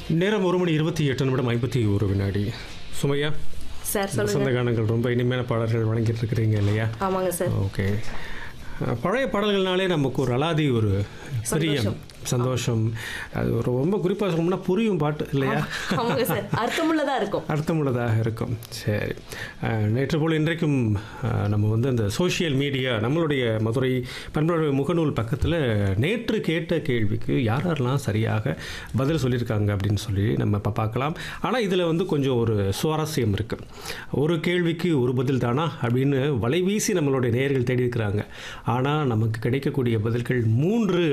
நேரம் ஒரு மணி இருபத்தி எட்டு நிமிடம் ஐம்பத்தி ஒரு வினாடி சுமையா சார் சொல்லுங்க சொந்த கானங்கள் ரொம்ப இனிமையான பாடல்கள் வழங்கிட்டு இருக்கிறீங்க இல்லையா ஆமாங்க சார் ஓகே அஹ், பழைய பாடல்கள்னாலே நமக்கு ஒரு அலாதி ஒரு பிரியம் சந்தோஷம் அது ஒரு ரொம்ப குறிப்பாக சொல்லணும்னா புரியும் பாட்டு இல்லையா ஆமாங்க சார் அர்த்தமுள்ளதா இருக்கும் அர்த்தமுள்ளதாக இருக்கும் சரி அஹ், நேற்று போல் இன்றைக்கும் அஹ், நம்ம வந்து அந்த சோஷியல் மீடியா நம்மளுடைய மதுரை பண்புடைய முகநூல் பக்கத்தில் நேற்று கேட்ட கேள்விக்கு யார் யாரெல்லாம் சரியாக பதில் சொல்லியிருக்காங்க அப்படின்னு சொல்லி நம்ம இப்போ பார்க்கலாம் ஆனால் இதில் வந்து கொஞ்சம் ஒரு சுவாரஸ்யம் இருக்குது ஒரு கேள்விக்கு ஒரு பதில் தானா அப்படின்னு வலைவீசி நம்மளுடைய நேயர்கள் தேடி இருக்கிறாங்க ஆனால் நமக்கு கிடைக்கக்கூடிய பதில்கள் மூன்று